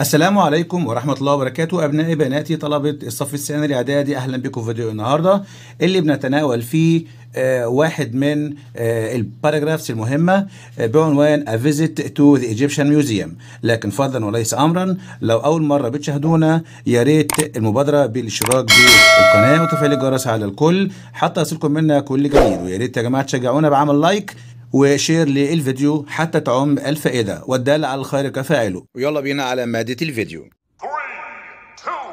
السلام عليكم ورحمة الله وبركاته أبنائي بناتي طلبة الصف الثاني الإعدادي أهلا بكم في فيديو النهاردة اللي بنتناول فيه آه واحد من آه الباراجرافز المهمة آه بعنوان A Visit to the Egyptian Museum لكن فضلا وليس أمرا لو أول مرة بتشاهدونا يا ريت المبادرة بالاشتراك بالقناة وتفعيل الجرس على الكل حتى يصلكم منا كل جديد ويا ريت يا جماعة تشجعونا بعمل لايك وشير للفيديو حتى تعم الفائدة والدال على الخير كفاعله ويلا بينا على مادة الفيديو Three, two,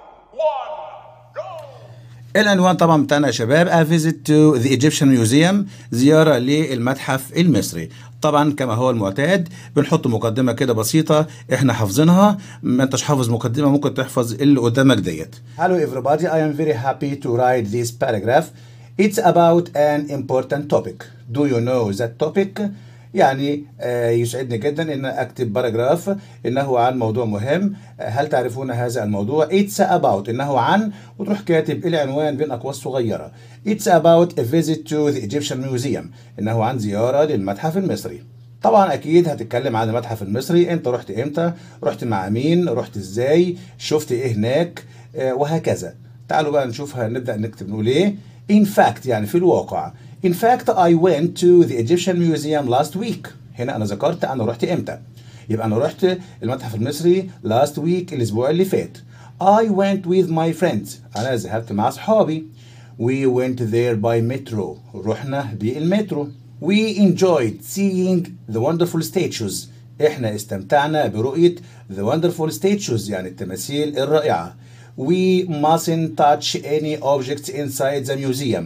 one, go! العنوان طبعا بتاعنا يا شباب A visit to the Egyptian Museum زيارة للمتحف المصري طبعا كما هو المعتاد بنحط مقدمة كده بسيطة احنا حافظينها ما انتش حافظ مقدمة ممكن تحفظ اللي قدامك ديت Hello everybody I am very happy to write this paragraph It's about an important topic Do you know that topic يعني آه، يسعدني جدا ان اكتب باراجراف انه عن موضوع مهم آه، هل تعرفون هذا الموضوع It's about انه عن وتروح كاتب العنوان بين اقواس صغيره It's about a visit to the Egyptian Museum انه عن زياره للمتحف المصري طبعا اكيد هتتكلم عن المتحف المصري انت رحت امتى رحت مع مين رحت ازاي شفت ايه هناك آه، وهكذا تعالوا بقى نشوف هنبدا نكتب نقول ايه in fact يعني في الواقع In fact I went to the Egyptian Museum last week هنا انا ذكرت انا رحت امتى يبقى انا رحت المتحف المصري last week الاسبوع اللي فات I went with my friends انا ذهبت مع اصحابي We went there by metro رحنا بالمترو We enjoyed seeing the wonderful statues احنا استمتعنا برؤية the wonderful statues يعني التماثيل الرائعة We mustn't touch any objects inside the museum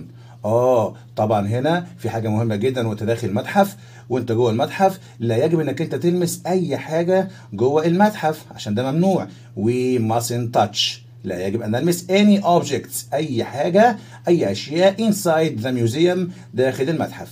اه طبعا هنا في حاجة مهمة جدا وانت داخل المتحف وانت جوه المتحف لا يجب انك انت تلمس اي حاجة جوه المتحف عشان ده ممنوع We mustn't touch لا يجب ان نلمس any objects اي حاجة اي اشياء inside the museum داخل المتحف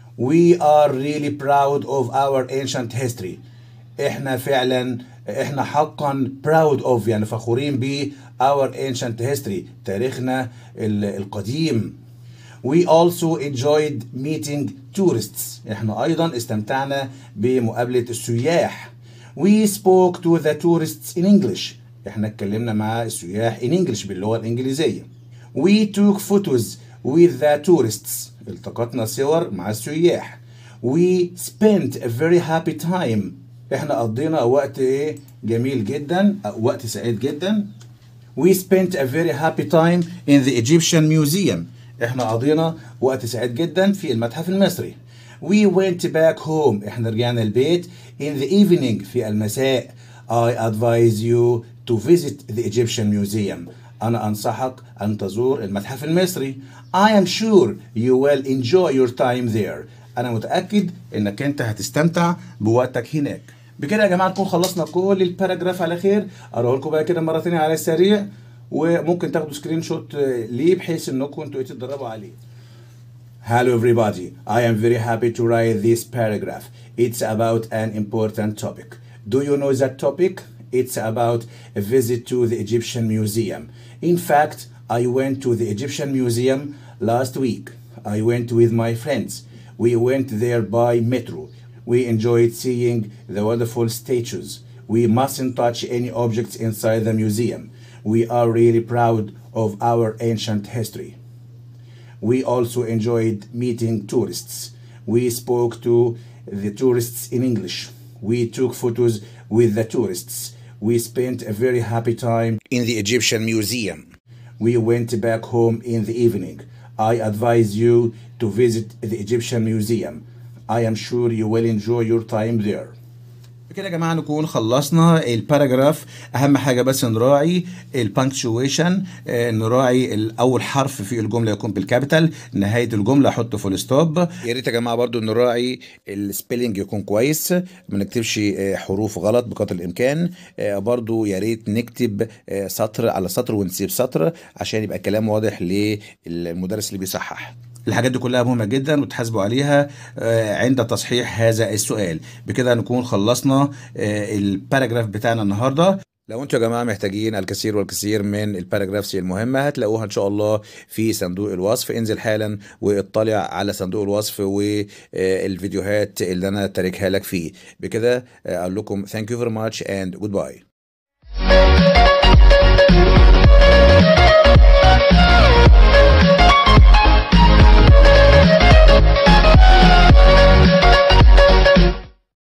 We are really proud of our ancient history احنا فعلا احنا حقا proud of يعني فخورين ب our ancient history تاريخنا ال- القديم We also enjoyed meeting tourists احنا ايضا استمتعنا بمقابلة السياح We spoke to the tourists in English احنا اتكلمنا مع السياح in English باللغة الانجليزية We took photos with the tourists التقطنا صور مع السياح We spent a very happy time احنا قضينا وقت ايه جميل جدا وقت سعيد جدا We spent a very happy time in the Egyptian Museum احنا قضينا وقت سعيد جدا في المتحف المصري We went back home احنا رجعنا البيت in the evening في المساء I advise you to visit the Egyptian Museum أنا أنصحك أن تزور المتحف المصري I am sure you will enjoy your time there أنا متأكد إنك أنت هتستمتع بوقتك هناك بكده يا جماعة نكون خلصنا كل الباراجراف على خير أقرأ لكم بقى كده مرة تانية على السريع وممكن تاخدوا سكرين شوت آه، ليه بحيث انكم انتوا تتدربوا عليه Hello everybody, I am very happy to write this paragraph. It's about an important topic. Do you know that topic? It's about a visit to the Egyptian Museum. In fact, I went to the Egyptian Museum last week. I went with my friends. We went there by metro. We enjoyed seeing the wonderful statues. We mustn't touch any objects inside the museum. We are really proud of our ancient history. We also enjoyed meeting tourists. We spoke to the tourists in English. We took photos with the tourists. We spent a very happy time in the Egyptian Museum. We went back home in the evening. I advise you to visit the Egyptian Museum. I am sure you will enjoy your time there. بكده يا جماعه نكون خلصنا الباراجراف اهم حاجه بس نراعي البانكتشويشن نراعي الاول حرف في الجمله يكون بالكابيتال نهايه الجمله احط فول ستوب يا ريت يا جماعه برضو نراعي السبيلنج يكون كويس ما نكتبش آه، حروف غلط بقدر الامكان آه، برضو يا ريت نكتب آه، سطر على سطر ونسيب سطر عشان يبقى الكلام واضح للمدرس اللي بيصحح الحاجات دي كلها مهمة جدا وتحاسبوا عليها آه، عند تصحيح هذا السؤال بكده نكون خلصنا آه، الباراجراف بتاعنا النهاردة لو انتوا يا جماعة محتاجين الكثير والكثير من الباراجرافز المهمة هتلاقوها ان شاء الله في صندوق الوصف انزل حالا واطلع على صندوق الوصف والفيديوهات اللي انا تاركها لك فيه بكده آه، اقول لكم thank you very much and goodbye